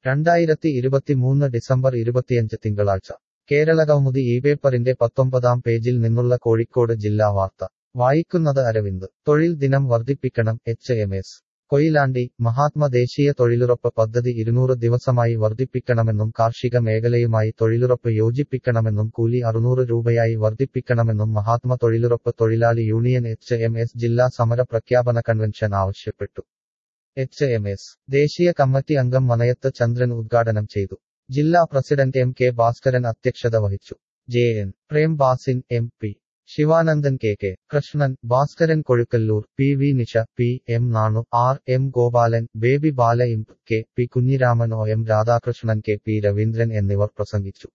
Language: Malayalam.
രണ്ടായിരത്തി ഇരുപത്തിമൂന്ന് ഡിസംബർ ഇരുപത്തിയഞ്ച് തിങ്കളാഴ്ച കേരള കൗമുദി ഈ പേപ്പറിന്റെ പത്തൊമ്പതാം പേജിൽ നിന്നുള്ള കോഴിക്കോട് ജില്ലാ വാർത്ത വായിക്കുന്നത് അരവിന്ദ് തൊഴിൽ ദിനം വർദ്ധിപ്പിക്കണം H M S Koyilandy Mahatma ദേശീയ തൊഴിലുറപ്പ് പദ്ധതി ഇരുന്നൂറ് ദിവസമായി വർദ്ധിപ്പിക്കണമെന്നും കാർഷിക മേഖലയുമായി തൊഴിലുറപ്പ് യോജിപ്പിക്കണമെന്നും കൂലി അറുന്നൂറ് രൂപയായി വർദ്ധിപ്പിക്കണമെന്നും മഹാത്മ തൊഴിലുറപ്പ് തൊഴിലാളി യൂണിയൻ എച്ച് എം എസ് ജില്ലാ സമര പ്രഖ്യാപന കൺവെൻഷൻ ആവശ്യപ്പെട്ടു എച്ച് എം എസ് ദേശീയ കമ്മിറ്റി അംഗം മനയത്ത് ചന്ദ്രൻ ഉദ്ഘാടനം ചെയ്തു ജില്ലാ പ്രസിഡന്റ് എം കെ ഭാസ്കരൻ അധ്യക്ഷത വഹിച്ചു J N Prem Basin M P Sivanandan K K Krishnan Bhaskaran Kozhukkallur P V Nisha P M Nanu R M Gopalan Baby Bala ഇംപ് K P Kunhiraman O M Radhakrishnan K P Raveendran എന്നിവർ പ്രസംഗിച്ചു